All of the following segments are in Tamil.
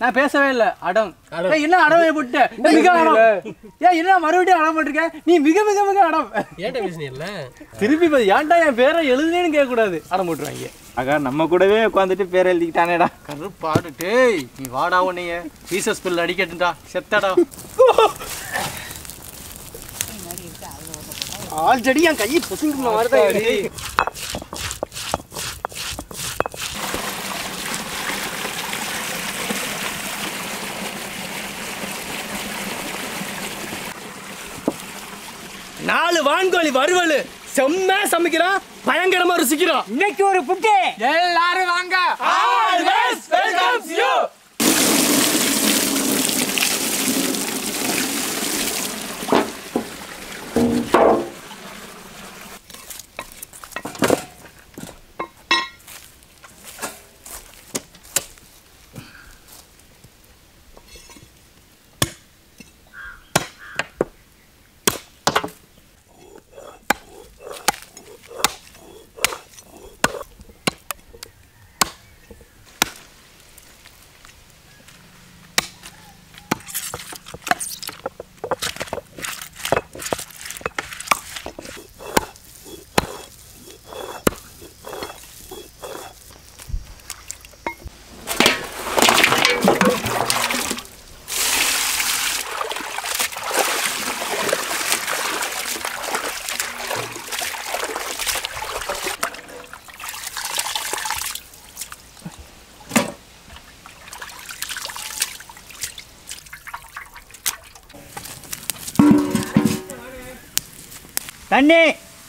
நான் பேசவே இல்ல அடம் ஏய், என்ன அடம் போட்டு மிக அடம் ஏன் என்ன மறுபடியும் அடம் பண்ணிருக்க நீ மிக மிக மிக அடம் ஏன்டா பேசுனீங்கல்ல திருப்பி பாரு, ஏன்டா என் பேரை எழுதுனேன்னு கேட்க கூடாது அடம் போட்டுருவாங்க ஆகா நம்ம கூடவே உட்காந்துட்டு பேர் எழுதிக்கிட்டானேடா கருப்பாடு டேய் நீ வாடா உன்னைய ஜீசஸ் பில் அடிக்கட்டும்டா செத்தடா ஆல்ரெடி என் கையை பொசுங்கிற மாதிரி தான் இருக்கு நாலு வான்கோழி வறுவல் செம்ம சமைக்கிறான் பயங்கரமா ருசிக்கிறான் இன்னைக்கு ஒரு புட்டு எல்லாரும் வாங்க ஆல்வேஸ் வெல்கம்ஸ் யூ தண்ணி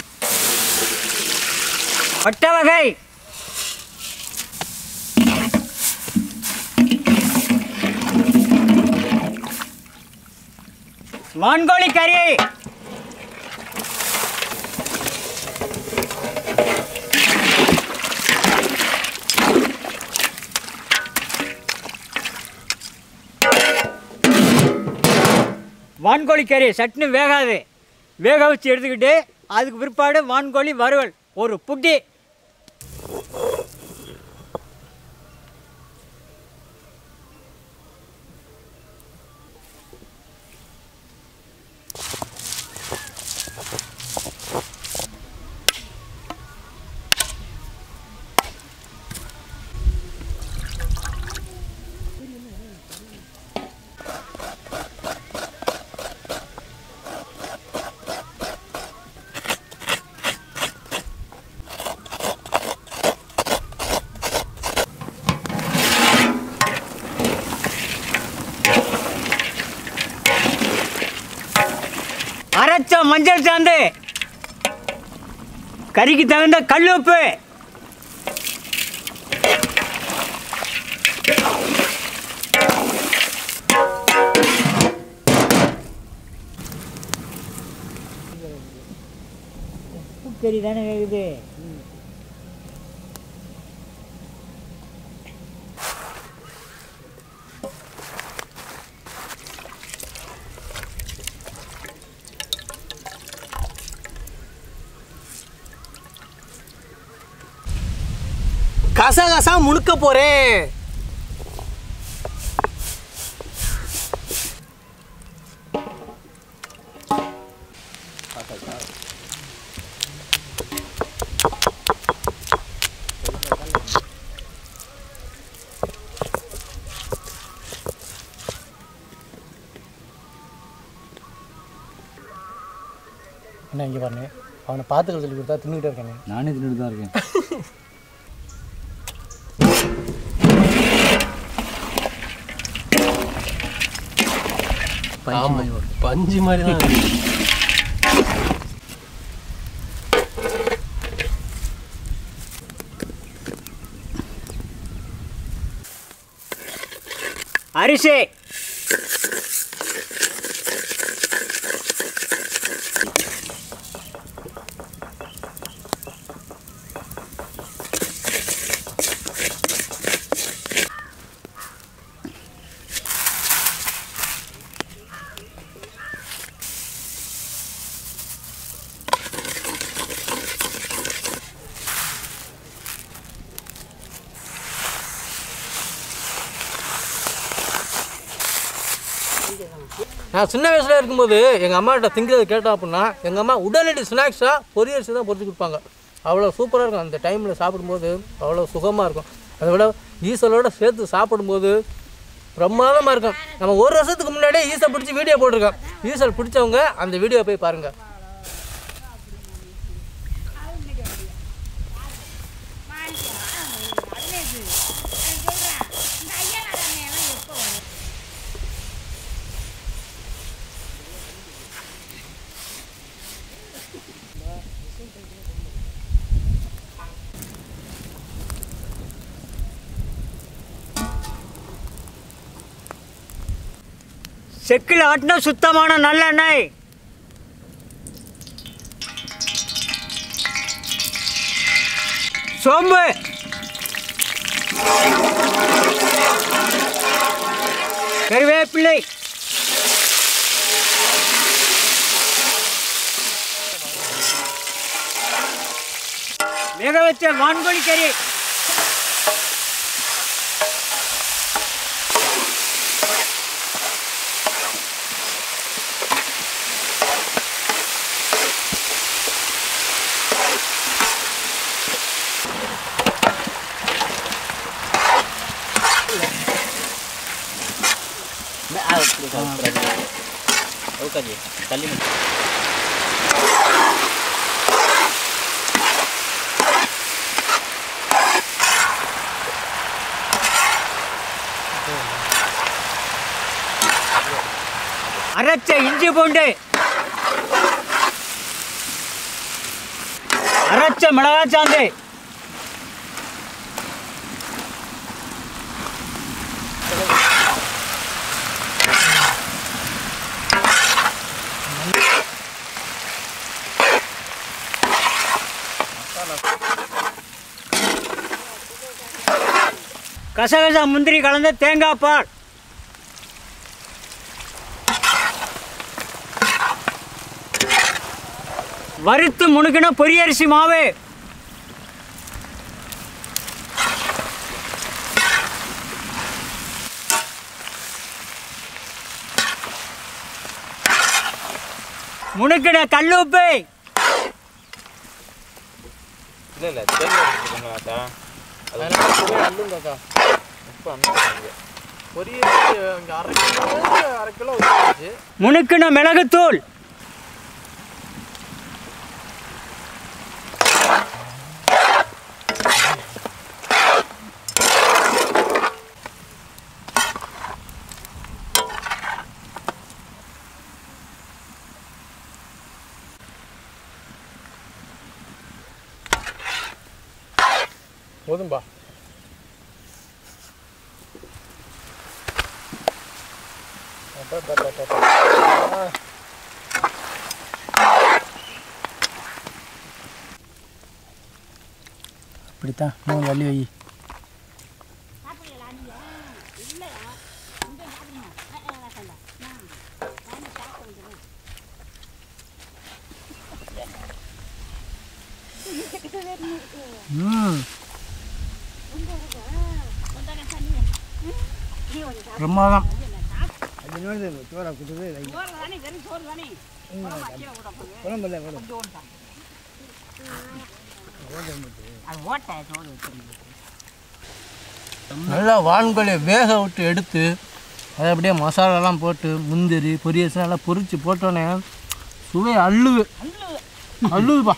ஒட்ட வகை வான்கோழி கறி வான்கோழி கறி சட்னி வேகாது வேக வச்சு எடுத்துக்கிட்டு அதுக்கு பிற்பாடு வான்கோழி வறுவல் ஒரு புட்டி அரைச்ச மஞ்சள் சாந்து கறிக்கு தகுந்த கல் உப்பு கறி தானே வேகுது கசகசா முழுக்க போறேன் என்ன இங்கே பாருங்க அவனை பார்த்துக்க சொல்லி கொடுத்தா தின்னுக்கிட்டே இருக்கானே நானே தின்னுட்டு தான் இருக்கேன் ஆமா பஞ்சு மாதிரி தான் இருக்கு. அரிசி நான் சின்ன வயசுல இருக்கும்போது எங்கள் அம்மாட்ட திங்கிறத கேட்டோம் அப்படின்னா எங்கள் அம்மா உடனடி ஸ்நாக்ஸாக பொரியரிசி தான் பொரிச்சு கொடுப்பாங்க அவ்வளோ சூப்பராக இருக்கும் அந்த டைமில் சாப்பிடும்போது அவ்வளோ சுகமாக இருக்கும் அதை விட ஈசலோட சேர்த்து சாப்பிடும்போது பிரமாதமாக இருக்கும் நம்ம ஒரு வருஷத்துக்கு முன்னாடியே ஈசல் பிடிச்சி வீடியோ போட்டிருக்கோம் ஈசல் பிடிச்சவங்க அந்த வீடியோ போய் பாருங்கள் செக்கில் ஆட்டின சுத்தமான நல்லெண்ணெய் சோம்பு கருவேப்பிள்ளை வேக வச்ச வான்கோழி கறி அரைச்ச இஞ்சி பூண்டு அரைச்ச மிளகாய் சாந்து கசகசா முந்திரி கலந்த தேங்காய் பால் வறுத்து முணுக்கின பொரியரிசி மாவு முணுக்கின கல்லுப்பு இல்லை இல்லை தேர்ந்தெடுத்துக்கோங்களாட்டா அதெல்லாம் போய் அள்ளுங்கக்கா பொரியரிசி இங்கே அரை கிலோ அரை கிலோ ஊற்றிச்சு முணுக்கின மிளகுத்தூள் போதும்பா இப்படித்தான் இன்னும் தள்ளி வை ம் பிரமாதம் நல்லா வான்கோழியை வேக விட்டு எடுத்து அதை அப்படியே மசாலாலாம் போட்டு முந்திரி பொரியல் நல்லா பொரிச்சு போட்டோன்னே சுவை அள்ளுது அள்ளுதுப்பா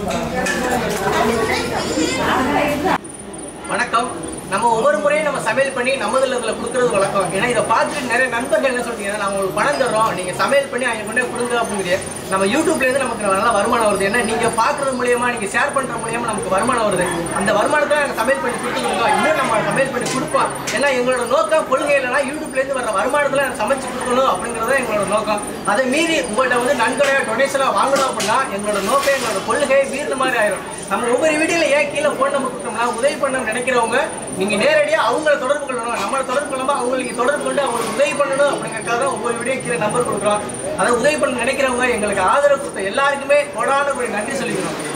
வணக்கம் நம்ம ஒவ்வொரு முறையும் நம்ம சமையல் பண்ணி நமது இல்லத்தில் கொடுக்கறது வழக்கம் ஏன்னா இதை பார்த்துட்டு நிறைய நண்பர்கள் என்ன சொல்றீங்க நாங்கள் உங்களுக்கு பணம் தர்றோம் நீங்கள் சமையல் பண்ணி அங்கே கொண்டு போய் கொடுங்க அப்படிங்கிறீங்க நம்ம யூடியூப்லேருந்து நமக்கு நல்ல வருமானம் வருது ஏன்னா நீங்கள் பார்க்குறது மூலியமா நீங்கள் ஷேர் பண்ணுற மூலியமா நமக்கு வருமானம் வருது அந்த வருமானத்தை நாங்கள் சமையல் பண்ணி கொடுத்துருக்கோம் இன்னும் நம்ம சமையல் பண்ணி கொடுப்போம் ஏன்னா எங்களோட நோக்கம் கொள்கை இல்லைனா யூடியூப்லேருந்து வர வருமானத்தில் நாங்கள் சமைச்சு கொடுக்கணும் அப்படிங்கிறது தான் எங்களோட நோக்கம் அதை மீறி உங்கள்கிட்ட வந்து நன்கொடையாக டொனேஷனாக வாங்கணும் அப்படின்னா எங்களோட நோக்கம் எங்களோட கொள்கை வீர்ந்த மாதிரி ஆயிரும் நம்ம ஒவ்வொரு வீடியோல ஏன் கீழே ஃபோன் நம்பர் கொடுத்தோம்னா உதவி பண்ண நினைக்கிறவங்க நீங்க நேரடியாக அவங்கள தொடர்பு கொள்ளணும் நம்மளை தொடர்பு கொள்ளாம அவங்களுக்கு தொடர்பு கொண்டு அவங்களுக்கு உதவி பண்ணணும் அப்படிங்கிறதுக்காக தான் ஒவ்வொரு வீடியோ கீழே நம்பர் கொடுக்குறோம் அதை உதவி பண்ண நினைக்கிறவங்க எங்களுக்கு ஆதரவு கொடுத்த எல்லாருக்குமே கொடான ஒரு நன்றி சொல்லிக்கணும்